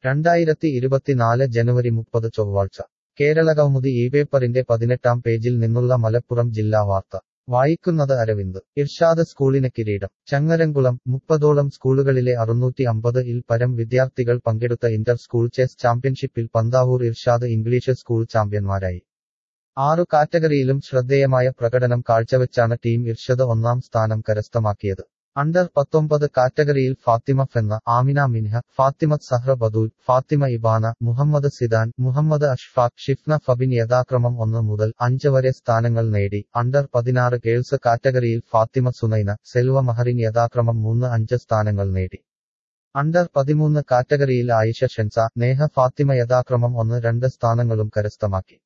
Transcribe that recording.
രണ്ടായിരത്തി ഇരുപത്തിനാല് ജനുവരി മുപ്പത് ചൊവ്വാഴ്ച കേരളകൗമുദി ഈ പേപ്പറിന്റെ പതിനെട്ടാം പേജിൽ നിന്നുള്ള മലപ്പുറം ജില്ലാ വാർത്ത വായിക്കുന്നത് അരവിന്ദ് ഇർഷാദ് സ്കൂളിന് കിരീടം ചങ്ങരംകുളം മുപ്പതോളം സ്കൂളുകളിലെ അറുന്നൂറ്റി അമ്പത് ഇൽ പരം വിദ്യാർത്ഥികൾ പങ്കെടുത്ത ഇന്റർ സ്കൂൾ ചെസ് ചാമ്പ്യൻഷിപ്പിൽ പന്താവൂർ ഇർഷാദ് ഇംഗ്ലീഷ് സ്കൂൾ ചാമ്പ്യന്മാരായി ആറു കാറ്റഗറിയിലും ശ്രദ്ധേയമായ പ്രകടനം കാഴ്ചവെച്ചാണ് ടീം ഇർഷദ് ഒന്നാം സ്ഥാനം കരസ്ഥമാക്കിയത് അണ്ടർ പത്തൊമ്പത് കാറ്റഗറിയിൽ ഫാത്തിമ ഫെന്ന ആമിന മിൻഹ ഫാത്തിമത് സഹ്റ ബദൂൽ ഫാത്തിമ ഇബാന മുഹമ്മദ് സിദാൻ മുഹമ്മദ് അഷ്ഫാഖ് ഷിഫ്ന ഫബിൻ യഥാക്രമം ഒന്ന് മുതൽ അഞ്ച് വരെ സ്ഥാനങ്ങൾ നേടി അണ്ടർ പതിനാറ് ഗേൾസ് കാറ്റഗറിയിൽ ഫാത്തിമ സുനൈന സെൽവ മഹറിൻ യഥാക്രമം മൂന്ന് അഞ്ച് സ്ഥാനങ്ങൾ നേടി അണ്ടർ പതിമൂന്ന് കാറ്റഗറിയിൽ ആയിഷ ഷെൻസ നേഹ ഫാത്തിമ യഥാക്രമം ഒന്ന് രണ്ട് സ്ഥാനങ്ങളും കരസ്ഥമാക്കി